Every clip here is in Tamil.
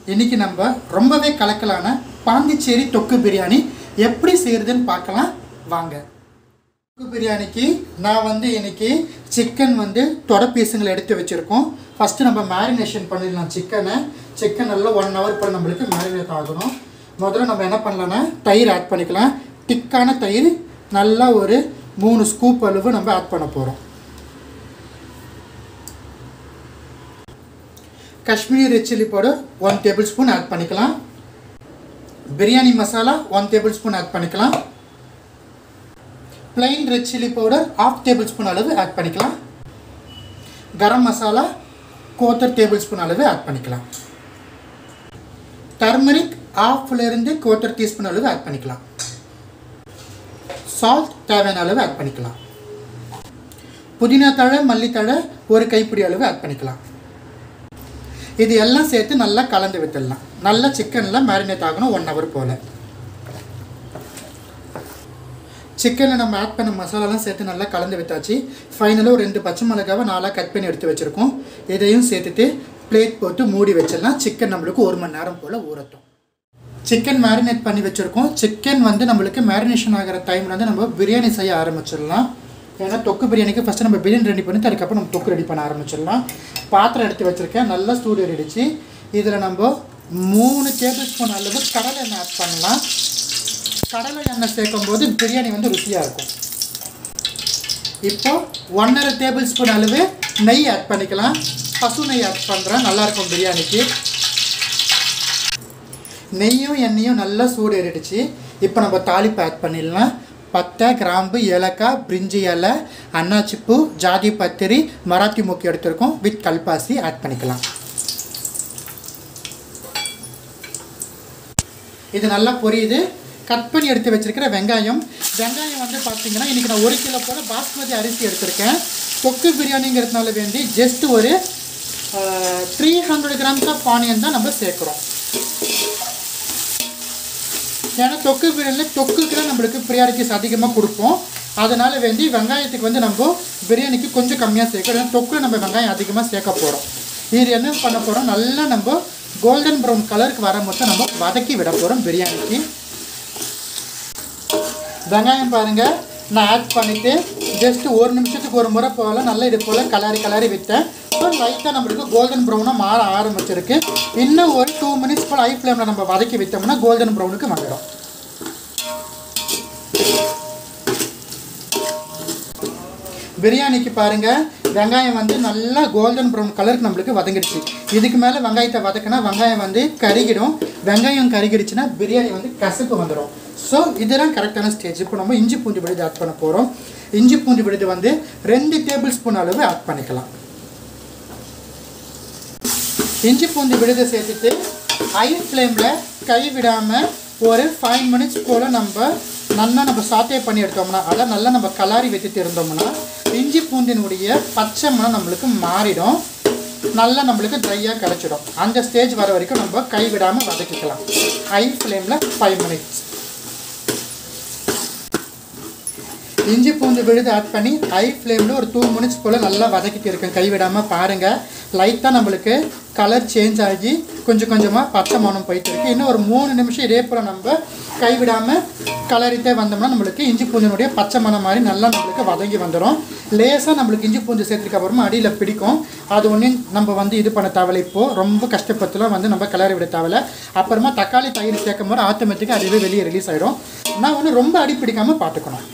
இன்னைக்கு நம்ம ரொம்பவே கலக்கலான பாண்டிச்சேரி தொக்கு பிரியாணி எப்படி செய்யறதுன்னு பார்க்கலாம் வாங்க தொக்கு பிரியாணிக்கு நான் வந்து இன்னைக்கு சிக்கன் வந்து தொட பீஸுங்களை எடுத்து வச்சுருக்கோம் ஃபஸ்ட்டு நம்ம மேரினேஷன் பண்ணிடலாம் சிக்கனை சிக்கன் நல்லா ஒன் ஹவர் போல் நம்மளுக்கு மேரினேட் ஆகணும் முதல்ல நம்ம என்ன பண்ணலாம்னா தயிர் ஆட் பண்ணிக்கலாம் திக்கான தயிர் நல்லா ஒரு மூணு ஸ்கூப் அளவு நம்ம ஆட் பண்ண போகிறோம் Kashmiri red chilli powder one tablespoon add பண்ணிக்கலாம் biryani masala one tablespoon add பண்ணிக்கலாம் plain red chilli powder half tablespoon அளவு ஆட் பண்ணிக்கலாம் garam masala quarter tablespoon அளவு ஆட் பண்ணிக்கலாம் டர்மரிக் ஆஃப்லேருந்து கோத்தர் டீஸ்பூன் அளவு ஆட் பண்ணிக்கலாம் சால்ட் தேவையான அளவு ஆட் பண்ணிக்கலாம் புதினா தழை மல்லித்தழை ஒரு கைப்பிடி அளவு ஆட் பண்ணிக்கலாம் இது எல்லாம் சேர்த்து நல்லா கலந்து விட்டுடலாம் நல்லா சிக்கனில் மேரினேட் ஆகணும் ஒன் ஹவர் போல் சிக்கனில் நம்ம ஆட் பண்ண மசாலாலாம் சேர்த்து நல்லா கலந்து விட்டாச்சு ஃபைனலாக ஒரு ரெண்டு பச்சை மிளகாவை நாளாக கட் பண்ணி எடுத்து வச்சுருக்கோம் இதையும் சேர்த்துட்டு பிளேட் போட்டு மூடி வச்சிடலாம் சிக்கன் நம்மளுக்கு ஒரு மணி நேரம் போல் ஊறட்டும் சிக்கன் மேரினேட் பண்ணி வச்சுருக்கோம் சிக்கன் வந்து நம்மளுக்கு மேரினேஷன் ஆகிற டைமில் வந்து நம்ம பிரியாணி செய்ய ஆரம்பிச்சிடலாம் ஏன்னா தொக்கு பிரியாணிக்கு ஃபஸ்ட்டு நம்ம பிரியாணி ரெடி பண்ணிட்டு அதுக்கப்புறம் நம்ம தொக்கு ரெடி பண்ண ஆரம்பிச்சிடலாம் பாத்திரம் எடுத்து வச்சுருக்கேன் நல்லா சூடு ஏறிடுச்சு இதில் நம்ம மூணு டேபிள் ஸ்பூன் அளவு கடலை எண்ணெய் ஆட் பண்ணலாம் கடலை எண்ணெய் சேர்க்கும் போது பிரியாணி வந்து ருசியாக இருக்கும் இப்போ ஒன்றரை டேபிள் ஸ்பூன் அளவு நெய் ஆட் பண்ணிக்கலாம் பசு நெய் ஆட் பண்ணுறேன் நல்லாயிருக்கும் பிரியாணிக்கு நெய்யும் எண்ணெயும் நல்லா சூடு ஏறிடுச்சு இப்போ நம்ம தாளிப்பு ஆட் பண்ணிடலாம் பட்டை கிராம்பு ஏலக்காய் பிரிஞ்சி இலை அன்னாச்சிப்பூ ஜாதி பத்திரி மராத்தி மூக்கு எடுத்திருக்கோம் வித் கல்பாசி ஆட் பண்ணிக்கலாம் இது நல்லா பொரியுது கட் பண்ணி எடுத்து வச்சிருக்கிற வெங்காயம் வெங்காயம் வந்து பார்த்தீங்கன்னா இன்றைக்கி நான் ஒரு கிலோ போல் பாஸ்மதி அரிசி எடுத்திருக்கேன் தொக்கு பிரியாணிங்கிறதுனால வேண்டி ஜஸ்ட் ஒரு three hundred grams of onion தான் நம்ம சேர்க்குறோம் ஏன்னா தொக்கு பிரியாணியில் தொக்குக்கு தான் நம்மளுக்கு ப்ரியாரிட்டிஸ் அதிகமாக கொடுப்போம் அதனால் வேண்டி வெங்காயத்துக்கு வந்து நம்ம பிரியாணிக்கு கொஞ்சம் கம்மியாக சேர்க்கணும் ஏன்னா தொக்குல நம்ம வெங்காயம் அதிகமாக சேர்க்க போகிறோம் இது என்ன பண்ண போகிறோம் நல்லா நம்ம கோல்டன் ப்ரௌன் கலருக்கு வர மட்டும் நம்ம வதக்கி விட போகிறோம் பிரியாணிக்கு வெங்காயம் பாருங்கள் நான் ஆட் பண்ணிவிட்டு ஜஸ்ட் ஒரு நிமிஷத்துக்கு ஒரு முறை போல் நல்லா இது போல் கலரி கலரி விட்டேன் இப்போ லைட்டாக நம்மளுக்கு கோல்டன் ப்ரௌனாக மாற ஆரம்பிச்சிருக்கு இன்னும் ஒரு டூ மினிட்ஸ் போல் ஹை ஃப்ளேமில் நம்ம வதக்கி விட்டோம்னா கோல்டன் ப்ரௌனுக்கு வந்துடும் பிரியாணிக்கு பாருங்கள் வெங்காயம் வந்து நல்லா கோல்டன் ப்ரௌன் கலருக்கு நம்மளுக்கு வதங்கிடுச்சு இதுக்கு மேலே வெங்காயத்தை வதக்கினா வெங்காயம் வந்து கருகிடும் வெங்காயம் கருகிடுச்சுன்னா பிரியாணி வந்து கசப்பு வந்துடும் ஸோ இதெல்லாம் கரெக்டான ஸ்டேஜ் இப்போ நம்ம இஞ்சி பூண்டு விழுது ஆட் பண்ண போகிறோம் இஞ்சி பூண்டு விழுது வந்து ரெண்டு டேபிள் ஸ்பூன் அளவு ஆட் பண்ணிக்கலாம் இஞ்சி பூண்டு விழுதை சேர்த்துட்டு ஹை ஃப்ளேமில் கை விடாமல் ஒரு ஃபைவ் மினிட்ஸ் போல் நம்ம நல்லா நம்ம சாத்தே பண்ணி எடுத்தோம்னா அதான் நல்லா நம்ம கலாரி வச்சுட்டு இருந்தோம்னா இஞ்சி பூண்டினுடைய பச்சை மனம் நம்மளுக்கு மாறிடும் நல்லா நம்மளுக்கு ட்ரையாக கிடச்சிடும் அந்த ஸ்டேஜ் வர வரைக்கும் நம்ம கை விடாமல் வதக்கிக்கலாம் ஹை ஃப்ளேமில் ஃபைவ் மினிட்ஸ் இஞ்சி பூண்டு விழுது ஆட் பண்ணி ஹை ஃப்ளேமில் ஒரு டூ மினிட்ஸ் போல் நல்லா வதக்கிட்டு இருக்கேன் கைவிடாமல் பாருங்கள் லைட்டாக நம்மளுக்கு கலர் சேஞ்ச் ஆகி கொஞ்சம் கொஞ்சமாக பச்சை மனம் போயிட்டு இருக்கு இன்னும் ஒரு மூணு நிமிஷம் இதே போல் நம்ம கைவிடாமல் கலரிட்டே வந்தோம்னா நம்மளுக்கு இஞ்சி பூண்டினுடைய பச்சை மனம் மாதிரி நல்லா நம்மளுக்கு வதங்கி வந்துடும் லேசாக நம்மளுக்கு இஞ்சி பூண்டு சேர்த்துக்க அப்புறமா அடியில் பிடிக்கும் அது ஒன்றும் நம்ம வந்து இது பண்ண தேவையில்ல இப்போது ரொம்ப கஷ்டப்பட்டுலாம் வந்து நம்ம கிளறி விட தேவையில்ல அப்புறமா தக்காளி தயிர் சேர்க்கும் போது ஆட்டோமேட்டிக்காக அதுவே வெளியே ரிலீஸ் ஆகிடும் நான் ஒன்று ரொம்ப அடி பிடிக்காமல் பார்த்துக்கணும்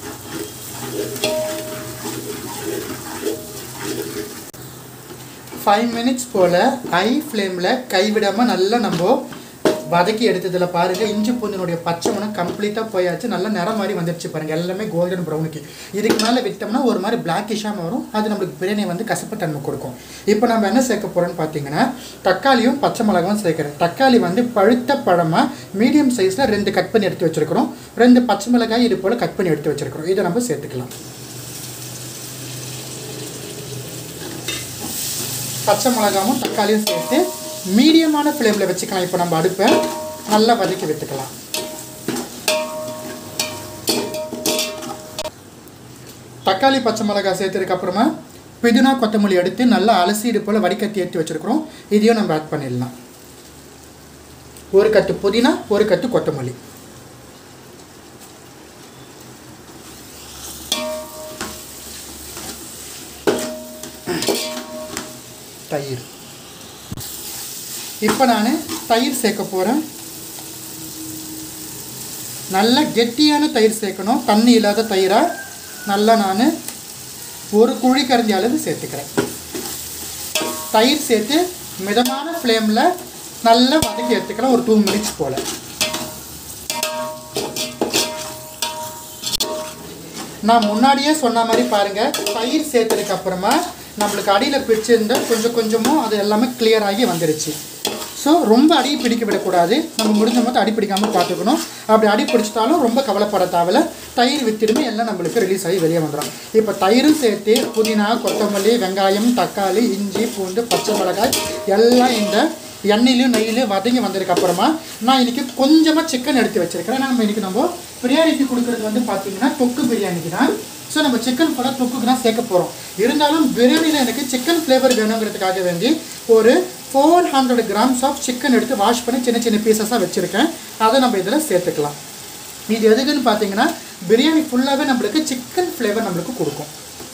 ஃபைவ் மினிட்ஸ் போல் ஹை ஃப்ளேமில் கைவிடாமல் நல்லா நம்ம வதக்கி எடுத்ததில் பாருங்கள் இஞ்சி பூந்தினுடைய பச்சை மணம் கம்ப்ளீட்டாக போயாச்சு நல்லா நிறம் மாதிரி வந்துடுச்சு பாருங்கள் எல்லாமே கோல்டன் ப்ரௌனுக்கு இதுக்கு மேலே விட்டோம்னா ஒரு மாதிரி பிளாக்கிஷாக வரும் அது நம்மளுக்கு பிரியாணி வந்து கசப்பு தன்மை கொடுக்கும் இப்போ நம்ம என்ன சேர்க்க போகிறோம்னு பார்த்தீங்கன்னா தக்காளியும் பச்சை மிளகாவும் சேர்க்குறேன் தக்காளி வந்து பழுத்த பழமாக மீடியம் சைஸில் ரெண்டு கட் பண்ணி எடுத்து வச்சுருக்கிறோம் ரெண்டு பச்சை மிளகாய் இது போல் கட் பண்ணி எடுத்து வச்சுருக்கிறோம் இதை நம்ம சேர்த்துக்கலாம் பச்சை மிளகாவும் தக்காளியும் சேர்த்து மீடியமான ஃப்ளேமில் வச்சுக்கலாம் இப்போ நம்ம அடுப்பை நல்லா வதக்கி விட்டுக்கலாம் தக்காளி பச்சை மிளகாய் சேர்த்ததுக்கு அப்புறமா புதினா கொத்தமல்லி எடுத்து நல்லா அலசி இது போல் வடிகட்டி எடுத்து வச்சுருக்குறோம் இதையும் நம்ம ஆட் பண்ணிடலாம் ஒரு கட்டு புதினா ஒரு கட்டு கொத்தமல்லி தயிர் இப்போ நான் தயிர் சேர்க்க போகிறேன் நல்ல கெட்டியான தயிர் சேர்க்கணும் தண்ணி இல்லாத தயிராக நல்லா நான் ஒரு குழி கரண்டி அளவு சேர்த்துக்கிறேன் தயிர் சேர்த்து மிதமான ஃப்ளேமில் நல்லா வதக்கி எடுத்துக்கலாம் ஒரு டூ மினிட்ஸ் போல் நான் முன்னாடியே சொன்ன மாதிரி பாருங்கள் தயிர் சேர்த்ததுக்கு அப்புறமா நம்மளுக்கு அடியில் பிடிச்சிருந்த கொஞ்சம் கொஞ்சமும் அது எல்லாமே clear ஆகி வந்துருச்சு ஸோ ரொம்ப அடி பிடிக்க விடக்கூடாது நம்ம முடிஞ்ச மட்டும் அடி பிடிக்காமல் பார்த்துக்கணும் அப்படி அடி பிடிச்சிட்டாலும் ரொம்ப கவலைப்பட தேவையில்ல தயிர் வித்திடுமே எல்லாம் நம்மளுக்கு ரிலீஸ் ஆகி வெளியே வந்துடும் இப்போ தயிரும் சேர்த்து புதினா கொத்தமல்லி வெங்காயம் தக்காளி இஞ்சி பூண்டு பச்சை மிளகாய் எல்லாம் இந்த எண்ணெயிலையும் நெய்யிலையும் வதங்கி வந்ததுக்கு அப்புறமா நான் இன்னைக்கு கொஞ்சமாக சிக்கன் எடுத்து வச்சிருக்கிறேன் ஏன்னா நம்ம இன்னைக்கு நம்ம பிரியாணிக்கு கொடுக்குறது வந்து பார்த்தீங்கன்னா தொக்கு பிரியாணிக்கு தான் ஸோ நம்ம சிக்கன் கூட தொக்குக்கு தான் சேர்க்க போகிறோம் இருந்தாலும் பிரியாணியில் எனக்கு சிக்கன் ஃப்ளேவர் வேணுங்கிறதுக்காக வேண்டி ஒரு four hundred grams of chicken எடுத்து வாஷ் பண்ணி சின்ன சின்ன பீசஸாக வச்சுருக்கேன் அதை நம்ம இதில் சேர்த்துக்கலாம் இது எதுக்குன்னு பார்த்தீங்கன்னா பிரியாணி ஃபுல்லாகவே நம்மளுக்கு சிக்கன் ஃப்ளேவர் நம்மளுக்கு கொடுக்கும்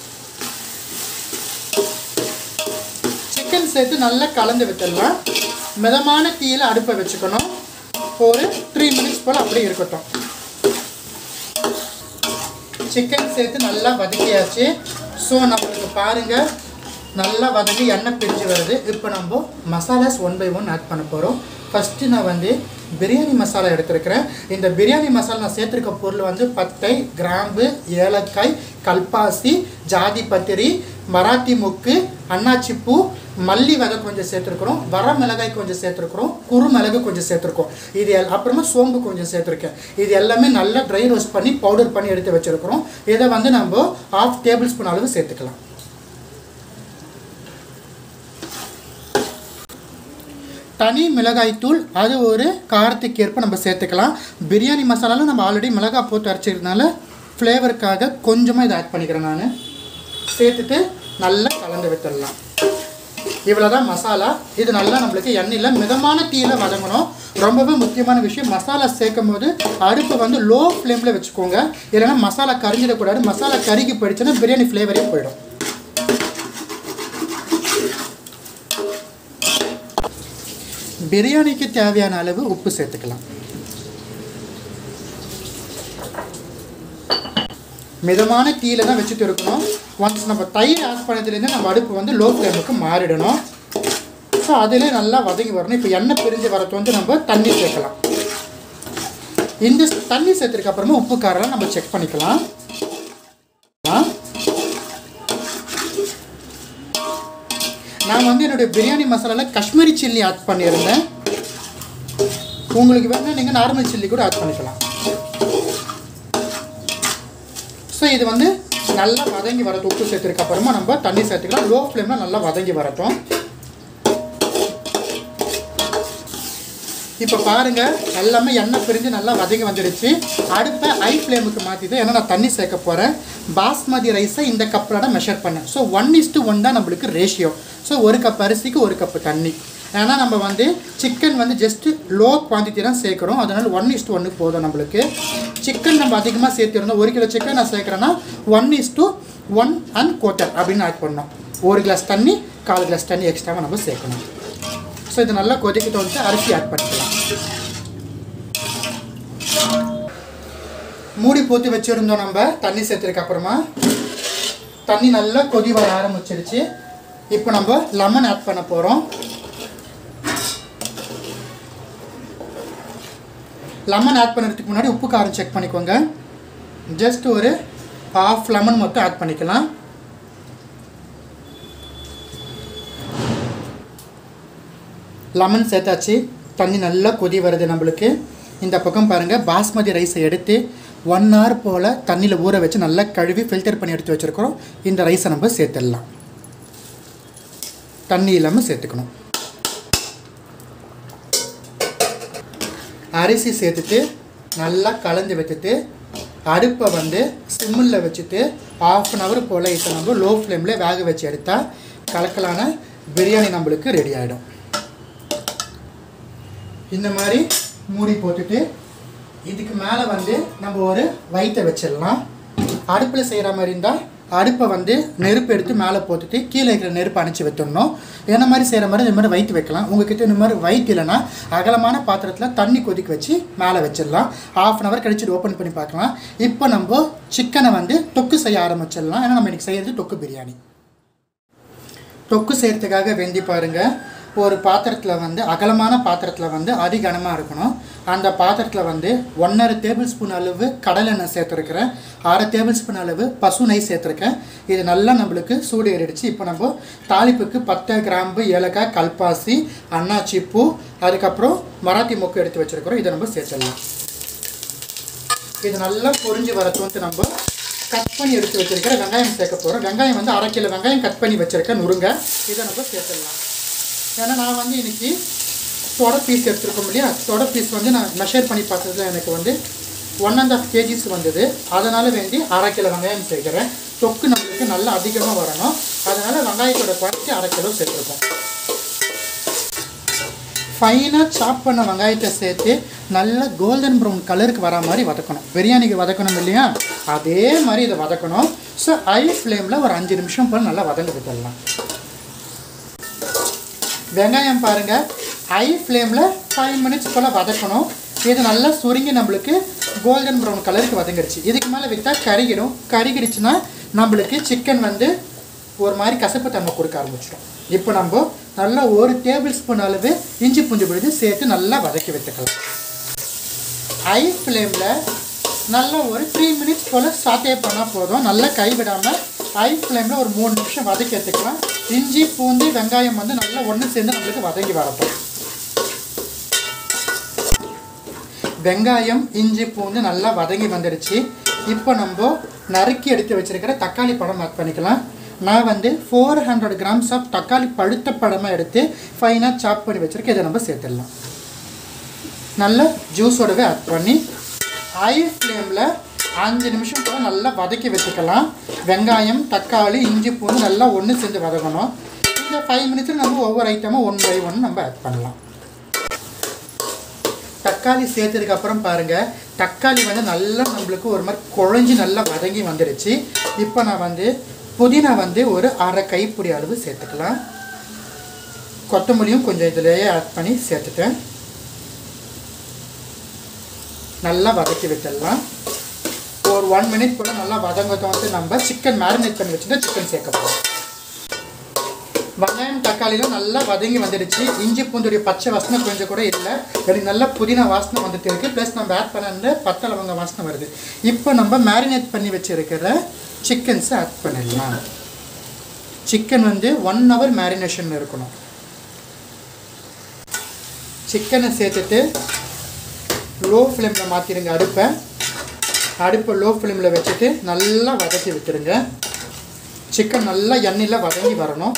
சிக்கன் சேர்த்து நல்லா கலந்து விட்டுடலாம் மிதமான தீயில் அடுப்பை வச்சுக்கணும் ஒரு த்ரீ மினிட்ஸ் போல் அப்படியே இருக்கட்டும் சிக்கன் சேர்த்து நல்லா வதக்கியாச்சு ஸோ நம்மளுக்கு பாருங்கள் நல்லா வதக்கி எண்ணெய் பிரிஞ்சு வருது இப்போ நம்ம masalas one by one add பண்ண போகிறோம் ஃபஸ்ட்டு நான் வந்து பிரியாணி மசாலா எடுத்திருக்கிறேன் இந்த பிரியாணி மசாலா நான் சேர்த்துருக்க பொருள் வந்து பட்டை கிராம்பு ஏலக்காய் கல்பாசி ஜாதி பத்திரி மராத்தி முக்கு அன்னாச்சி பூ மல்லி விதை கொஞ்சம் சேர்த்துருக்குறோம் வர மிளகாய் கொஞ்சம் சேர்த்துருக்குறோம் குறு மிளகு கொஞ்சம் சேர்த்துருக்கோம் இது எல் அப்புறமா சோம்பு கொஞ்சம் சேர்த்துருக்கேன் இது எல்லாமே நல்லா ட்ரை ரோஸ்ட் பண்ணி பவுடர் பண்ணி எடுத்து வச்சுருக்குறோம் இதை வந்து நம்ம ஆஃப் டேபிள் ஸ்பூன் அளவு சேர்த்துக்கலாம் தனி மிளகாய் தூள் அது ஒரு காரத்துக்கு ஏற்ப நம்ம சேர்த்துக்கலாம் பிரியாணி மசாலாவில் நம்ம ஆல்ரெடி மிளகாய் போட்டு அரைச்சிருந்தனால ஃப்ளேவருக்காக கொஞ்சமாக இதை ஆட் பண்ணிக்கிறேன் நான் சேர்த்துட்டு நல்லா கலந்து விட்டுடலாம் இவ்வளோ தான் மசாலா இது நல்லா நம்மளுக்கு எண்ணெயில் மிதமான தீயில் வதங்கணும் ரொம்பவே முக்கியமான விஷயம் மசாலா சேர்க்கும் போது அடுப்பை வந்து லோ ஃப்ளேமில் வச்சுக்கோங்க இல்லைன்னா மசாலா கரிஞ்சிடக்கூடாது மசாலா கருகி போயிடுச்சுன்னா பிரியாணி ஃப்ளேவரே போயிடும் பிரியாணிக்கு தேவையான அளவு உப்பு சேர்த்துக்கலாம் மிதமான தீயில தான் வச்சுட்டு இருக்கணும் ஒன்ஸ் நம்ம தயிர் ஆட் பண்ணதுலேருந்து நம்ம அடுப்பு வந்து லோ ஃப்ளேமுக்கு மாறிடணும் ஸோ அதிலே நல்லா வதங்கி வரணும் இப்போ எண்ணெய் பிரிஞ்சு வரது வந்து நம்ம தண்ணி சேர்க்கலாம் இந்த தண்ணி சேர்த்ததுக்கு அப்புறமா உப்பு காரெல்லாம் நம்ம செக் பண்ணிக்கலாம் ஆ. நான் வந்து என்னுடைய பிரியாணி மசாலாவில் காஷ்மீரி சில்லி ஆட் பண்ணியிருந்தேன் உங்களுக்கு வேணால் நீங்கள் நார்மல் சில்லி கூட ஆட் பண்ணிக்கலாம் ஸோ இது வந்து நல்லா வதங்கி வரட்டும் உப்பு சேர்த்துருக்கு அப்புறமா நம்ம தண்ணி சேர்த்துக்கலாம் லோ ஃப்ளேமில் நல்லா வதங்கி வரட்டும் இப்போ பாருங்க எல்லாமே எண்ணெய் பிரிஞ்சு நல்லா வதங்கி வந்துடுச்சு அடுப்பை ஹை ஃப்ளேமுக்கு மாற்றிட்டு ஏன்னா நான் தண்ணி சேர்க்க போகிறேன் பாஸ்மதி ரைஸை இந்த கப்பில் தான் மெஷர் பண்ணேன் ஸோ ஒன் இஸ் ஒன் தான் நம்மளுக்கு ரேஷியோ ஸோ ஒரு கப் அரிசிக்கு ஒரு கப்பு தண்ணி ஏன்னா நம்ம வந்து சிக்கன் வந்து ஜஸ்ட்டு லோ குவான்டிட்டி தான் சேர்க்குறோம் அதனால் ஒன் இஸ் ஒன்று போதும் நம்மளுக்கு சிக்கன் நம்ம அதிகமாக சேர்த்துருந்தோம் ஒரு கிலோ சிக்கன் நான் சேர்க்குறேன்னா one is to one and quarter அப்படின்னு ஆட் பண்ணோம் ஒரு கிளாஸ் தண்ணி கால் கிளாஸ் தண்ணி எக்ஸ்ட்ராவாக நம்ம சேர்க்கணும் ஸோ இது நல்லா கொதிக்க வந்து அரிசி ஆட் பண்ணிக்கலாம் மூடி போட்டு வச்சுருந்தோம் நம்ம தண்ணி சேர்த்ததுக்கு அப்புறமா தண்ணி நல்லா கொதி வர ஆரம்பிச்சிருச்சு இப்போ நம்ம லெமன் ஆட் பண்ண போகிறோம் லெமன் ஆட் பண்ணுறதுக்கு முன்னாடி உப்பு காரம் செக் பண்ணிக்கோங்க ஜஸ்ட் ஒரு ஹாஃப் லெமன் மட்டும் ஆட் பண்ணிக்கலாம் லெமன் சேர்த்தாச்சு தண்ணி நல்லா கொதி வருது நம்மளுக்கு இந்த பக்கம் பாருங்கள் பாஸ்மதி ரைஸை எடுத்து ஒன் ஹவர் போல் தண்ணியில் ஊற வச்சு நல்லா கழுவி ஃபில்டர் பண்ணி எடுத்து வச்சுருக்கிறோம் இந்த ரைஸை நம்ம சேர்த்துடலாம் தண்ணி இல்லாமல் சேர்த்துக்கணும் அரிசி சேர்த்துட்டு நல்லா கலந்து வச்சுட்டு அடுப்பை வந்து சிம்மில் வச்சுட்டு ஆஃப் அன் ஹவர் போல் இப்போ நம்ம லோ ஃப்ளேமில் வேக வச்சு எடுத்தால் கலக்கலான பிரியாணி நம்மளுக்கு ரெடி ஆகிடும் இந்த மாதிரி மூடி போட்டுட்டு இதுக்கு மேலே வந்து நம்ம ஒரு வயிற்றை வச்சிடலாம் அடுப்பில் செய்கிற மாதிரி இருந்தால் அடுப்பை வந்து நெருப்பு எடுத்து மேலே போட்டுட்டு கீழே இருக்கிற நெருப்பு அணைச்சி வைத்துடணும் என்ன மாதிரி செய்கிற மாதிரி இந்த மாதிரி வயிற்று வைக்கலாம் உங்ககிட்ட இந்த மாதிரி வயிற்று இல்லைன்னா அகலமான பாத்திரத்தில் தண்ணி கொதிக்க வச்சு மேலே வச்சிடலாம் ஆஃப் அன் ஹவர் கழிச்சுட்டு ஓப்பன் பண்ணி பார்க்கலாம் இப்போ நம்ம சிக்கனை வந்து தொக்கு செய்ய ஆரம்பிச்சிடலாம் ஏன்னா நம்ம இன்றைக்கி செய்யறது தொக்கு பிரியாணி தொக்கு செய்கிறதுக்காக வெந்தி பாருங்கள் ஒரு பாத்திரத்தில் வந்து அகலமான பாத்திரத்தில் வந்து அதிகனமாக இருக்கணும் அந்த பாத்திரத்தில் வந்து ஒன்றரை டேபிள் ஸ்பூன் அளவு கடலெண்ணெய் சேர்த்துருக்கிறேன் அரை டேபிள் ஸ்பூன் அளவு பசு நெய் சேர்த்துருக்கேன் இது நல்லா நம்மளுக்கு சூடு ஏறிடுச்சு இப்போ நம்ம தாளிப்புக்கு பட்டை கிராம்பு ஏலக்காய் கல்பாசி அன்னாச்சி பூ அதுக்கப்புறம் மராத்தி மொக்கு எடுத்து வச்சுருக்கிறோம் இதை நம்ம சேர்த்துடலாம் இது நல்லா பொரிஞ்சு வரத்துன்ட்டு நம்ம கட் பண்ணி எடுத்து வச்சிருக்கிற வெங்காயம் சேர்க்க போகிறோம் வெங்காயம் வந்து அரை கிலோ வெங்காயம் கட் பண்ணி வச்சிருக்கேன் நுருங்க இதை நம்ம சேர்த்துடலாம் ஏன்னா நான் வந்து இன்னைக்கு தொட பீஸ் எடுத்துருக்கோம் இல்லையா தொட பீஸ் வந்து நான் மெஷர் பண்ணி பார்த்ததுல எனக்கு வந்து ஒன் அண்ட் ஆஃப் கேஜிஸ் வந்தது அதனால் வேண்டி அரை கிலோ வெங்காயம் சேர்க்குறேன் தொக்கு நம்மளுக்கு நல்லா அதிகமாக வரணும் அதனால் வெங்காயத்தோட குவான்டிட்டி அரை கிலோ சேர்த்துருக்கோம் ஃபைனாக சாப் பண்ண வெங்காயத்தை சேர்த்து நல்ல கோல்டன் ப்ரௌன் கலருக்கு வர மாதிரி வதக்கணும் பிரியாணிக்கு வதக்கணும் இல்லையா அதே மாதிரி இதை வதக்கணும் ஸோ ஹை ஃப்ளேமில் ஒரு அஞ்சு நிமிஷம் போல் நல்லா வதங்க விட்டுடலாம் வெங்காயம் பாருங்கள் ஹை ஃப்ளேமில் ஃபைவ் மினிட்ஸ் போல் வதக்கணும் இது நல்லா சுருங்கி நம்மளுக்கு கோல்டன் ப்ரௌன் கலருக்கு வதங்கிடுச்சு இதுக்கு மேலே விட்டால் கருகிடும் கருகிடுச்சுன்னா நம்மளுக்கு சிக்கன் வந்து ஒரு மாதிரி கசப்பு தன்மை கொடுக்க ஆரம்பிச்சிடும் இப்போ நம்ம நல்லா ஒரு டேபிள் ஸ்பூன் அளவு இஞ்சி பூஞ்சி விழுது சேர்த்து நல்லா வதக்கி விட்டுக்கலாம் ஹை ஃப்ளேமில் நல்லா ஒரு த்ரீ மினிட்ஸ் போல் சாட்டே பண்ணால் போதும் நல்லா கைவிடாமல் ஹை ஃப்ளேமில் ஒரு மூணு நிமிஷம் வதக்கி எடுத்துக்கலாம் இஞ்சி பூண்டு வெங்காயம் வந்து நல்லா ஒன்று சேர்ந்து நம்மளுக்கு வதங்கி வரட்டும் வெங்காயம் இஞ்சி பூண்டு நல்லா வதங்கி வந்துடுச்சு இப்போ நம்ம நறுக்கி எடுத்து வச்சிருக்கிற தக்காளி பழம் ஆட் பண்ணிக்கலாம் நான் வந்து ஃபோர் ஹண்ட்ரட் கிராம்ஸ் ஆஃப் தக்காளி பழுத்த பழமாக எடுத்து ஃபைனாக சாப் பண்ணி வச்சுருக்கேன் இதை நம்ம சேர்த்துடலாம் நல்லா ஜூஸோடவே ஆட் பண்ணி ஹை ஃப்ளேமில் அஞ்சு நிமிஷம் கூட நல்லா வதக்கி வச்சுக்கலாம் வெங்காயம் தக்காளி இஞ்சி பூண்டு நல்லா ஒன்று சேர்ந்து வதக்கணும் இந்த ஃபைவ் மினிட்ஸில் நம்ம ஒவ்வொரு ஐட்டமும் ஒன் பை ஒன் நம்ம ஆட் பண்ணலாம் தக்காளி சேர்த்ததுக்கு அப்புறம் பாருங்க தக்காளி வந்து நல்லா நம்மளுக்கு ஒரு மாதிரி குழஞ்சி நல்லா வதங்கி வந்துடுச்சு இப்போ நான் வந்து புதினா வந்து ஒரு அரை கைப்பிடி அளவு சேர்த்துக்கலாம் கொத்தமல்லியும் கொஞ்சம் இதிலேயே ஆட் பண்ணி சேர்த்துட்டேன் நல்லா வதக்கி விட்டுடலாம் ஒரு ஒன் மினிட் கூட நல்லா வதங்கத்தை வந்து நம்ம சிக்கன் மேரினேட் பண்ணி வச்சுட்டு சிக்கன் சேர்க்க போகிறோம் வெங்காயம் தக்காளிலாம் நல்லா வதங்கி வந்துடுச்சு இஞ்சி பூண்டுடைய பச்சை வாசனை கொஞ்சம் கூட இல்லை எனக்கு நல்லா புதினா வாசனை வந்துட்டு இருக்கு ப்ளஸ் நம்ம ஆட் பண்ண பட்டை லவங்க வாசனை வருது இப்போ நம்ம மேரினேட் பண்ணி வச்சிருக்கிற சிக்கன்ஸை ஆட் பண்ணிடலாம் சிக்கன் வந்து ஒன் ஹவர் மேரினேஷன் இருக்கணும் சிக்கனை சேர்த்துட்டு லோ ஃப்ளேமில் மாற்றிடுங்க அடுப்பை அடுப்பை லோ ஃப்ளேமில் வச்சுட்டு நல்லா வதக்கி விட்டுருங்க சிக்கன் நல்லா எண்ணெயில் வதங்கி வரணும்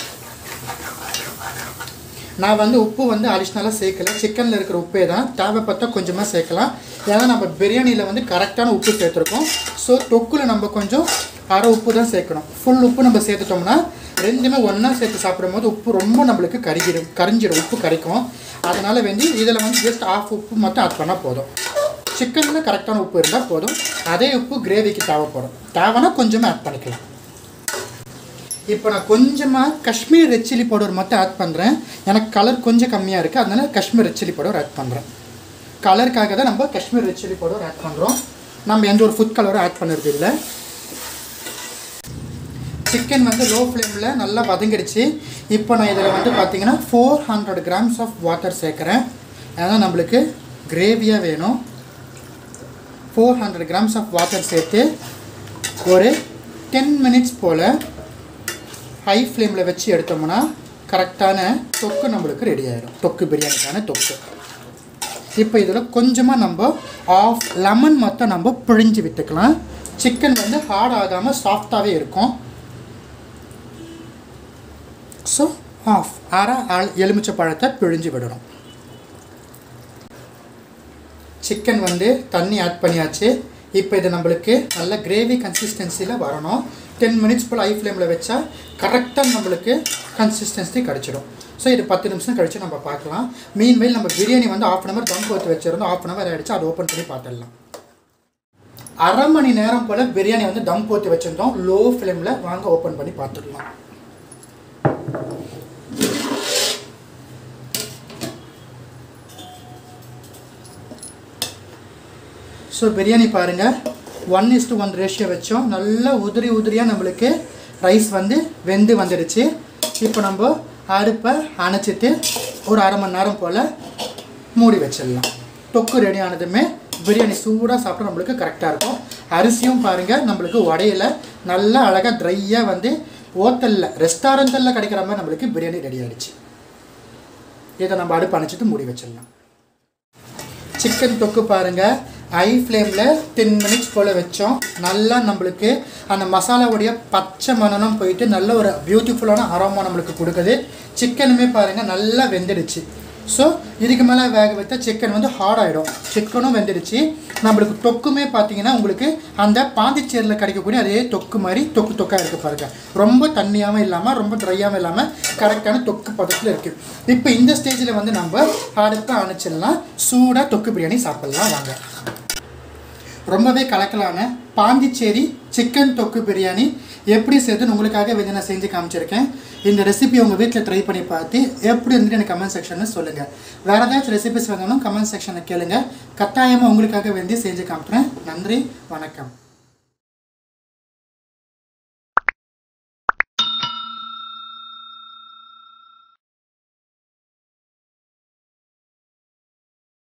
நான் வந்து உப்பு வந்து அடிஷ்னலாக சேர்க்கல சிக்கனில் இருக்கிற உப்பே தான் தேவைப்பட்டா கொஞ்சமாக சேர்க்கலாம் ஏன்னா நம்ம பிரியாணியில் வந்து கரெக்டான உப்பு சேர்த்துருக்கோம் ஸோ தொக்கில் நம்ம கொஞ்சம் அரை உப்பு தான் சேர்க்கணும் ஃபுல் உப்பு நம்ம சேர்த்துட்டோம்னா ரெண்டுமே ஒன்றா சேர்த்து சாப்பிடும்போது உப்பு ரொம்ப நம்மளுக்கு கருகிடும் கரிஞ்சிடும் உப்பு கரைக்கும் அதனால் வேண்டி இதில் வந்து ஜஸ்ட் ஆஃப் உப்பு மட்டும் ஆட் பண்ணால் போதும் சிக்கனில் கரெக்டான உப்பு இருந்தால் போதும் அதே உப்பு கிரேவிக்கு தேவைப்படும் தேவைன்னா கொஞ்சமாக ஆட் பண்ணிக்கலாம் இப்போ நான் கொஞ்சமாக காஷ்மீர் ரெட் சில்லி பவுடர் மட்டும் ஆட் பண்ணுறேன் எனக்கு கலர் கொஞ்சம் கம்மியாக இருக்குது அதனால Kashmir red chilli powder add பண்ணுறேன் கலருக்காக தான் நம்ம Kashmir red chilli powder add பண்ணுறோம் நம்ம எந்த ஒரு ஃபுட் கலரும் ஆட் பண்ணுறது இல்லை சிக்கன் வந்து லோ ஃப்ளேமில் நல்லா வதங்கிடுச்சு இப்போ நான் இதில் வந்து பார்த்தீங்கன்னா four hundred grams of water சேர்க்குறேன் ஏன்னா நம்மளுக்கு கிரேவியாக வேணும் four hundred grams of water சேர்த்து ஒரு டென் மினிட்ஸ் போல் ஹை ஃப்ளேமில் வச்சு எடுத்தோம்னா கரெக்டான தொக்கு நம்மளுக்கு ரெடி ஆகிடும் தொக்கு பிரியாணிக்கான தொக்கு இப்போ இதில் கொஞ்சமாக நம்ம ஆஃப் லெமன் மட்டும் நம்ம பிழிஞ்சு விட்டுக்கலாம் சிக்கன் வந்து ஹார்ட் ஆகாமல் சாஃப்டாகவே இருக்கும் ஸோ ஆஃப் அரை ஆள் எலுமிச்சை பழத்தை பிழிஞ்சு விடணும் சிக்கன் வந்து தண்ணி ஆட் பண்ணியாச்சு இப்போ இது நம்மளுக்கு நல்ல கிரேவி கன்சிஸ்டன்சியில் வரணும் டென் மினிட்ஸ் போல் ஹை ஃப்ளேமில் வச்சா கரெக்டாக நம்மளுக்கு கன்சிஸ்டன்சி கிடச்சிடும் ஸோ இது பத்து நிமிஷம் கழித்து நம்ம பார்க்கலாம் மீன்வெயில் நம்ம பிரியாணி வந்து ஆஃப் அன் ஹவர் தம் போட்டு வச்சிருந்தோம் ஆஃப் அன் ஹவர் ஆகிடுச்சு அதை ஓப்பன் பண்ணி பார்த்துடலாம் அரை மணி நேரம் போல் பிரியாணி வந்து தம் போட்டு வச்சுருந்தோம் லோ ஃப்ளேமில் வாங்க ஓப்பன் பண்ணி பார்த்துடலாம் ஸோ பிரியாணி பாருங்கள் one is to one ratio வச்சோம் நல்லா உதிரி உதிரியாக நம்மளுக்கு ரைஸ் வந்து வெந்து வந்துடுச்சு இப்போ நம்ம அடுப்பை அணைச்சிட்டு ஒரு அரை மணி நேரம் போல் மூடி வச்சிடலாம் தொக்கு ரெடி ஆனதுமே பிரியாணி சூடாக சாப்பிட்டா நம்மளுக்கு கரெக்டாக இருக்கும் அரிசியும் பாருங்கள் நம்மளுக்கு உடையில நல்லா அழகாக ட்ரையாக வந்து ஹோட்டலில் ரெஸ்டாரண்ட்டில் கிடைக்கிற மாதிரி நம்மளுக்கு பிரியாணி ரெடி ஆகிடுச்சு இதை நம்ம அடுப்பு அணைச்சிட்டு மூடி வச்சிடலாம் சிக்கன் தொக்கு பாருங்கள் ஹை ஃப்ளேமில் டென் மினிட்ஸ் போல் வச்சோம் நல்லா நம்மளுக்கு அந்த மசாலாவுடைய பச்சை மணனம் போயிட்டு நல்ல ஒரு பியூட்டிஃபுல்லான அரோமா நம்மளுக்கு கொடுக்குது சிக்கனுமே பாருங்கள் நல்லா வெந்துடுச்சு ஸோ இதுக்கு மேலே வேக வைத்த சிக்கன் வந்து ஹார்ட் ஆகிடும் சிக்கனும் வெந்துடுச்சு நம்மளுக்கு தொக்குமே பார்த்தீங்கன்னா உங்களுக்கு அந்த பாண்டிச்சேரியில் கிடைக்கக்கூடிய அதே தொக்கு மாதிரி தொக்கு தொக்காக இருக்குது பாருங்கள் ரொம்ப தண்ணியாகவும் இல்லாமல் ரொம்ப ட்ரையாகவும் இல்லாமல் கரெக்டான தொக்கு பதத்தில் இருக்குது இப்போ இந்த ஸ்டேஜில் வந்து நம்ம அடுப்பை அணைச்சிடலாம் சூடாக தொக்கு பிரியாணி சாப்பிட்லாம் வாங்க ரொம்பவே கலக்கலான பாண்டிச்சேரி சிக்கன் தொக்கு பிரியாணி எப்படி செய்யுதுன்னு உங்களுக்காக வந்து நான் செஞ்சு காமிச்சிருக்கேன் இந்த ரெசிபி உங்கள் வீட்டில் ட்ரை பண்ணி பார்த்து எப்படி இருந்துட்டு எனக்கு கமெண்ட் செக்ஷனில் சொல்லுங்கள் வேறு ஏதாச்சும் ரெசிபிஸ் வேணும்னா கமெண்ட் செக்ஷனில் கேளுங்க கட்டாயமாக உங்களுக்காக வேண்டி செஞ்சு காமிக்கிறேன் நன்றி வணக்கம்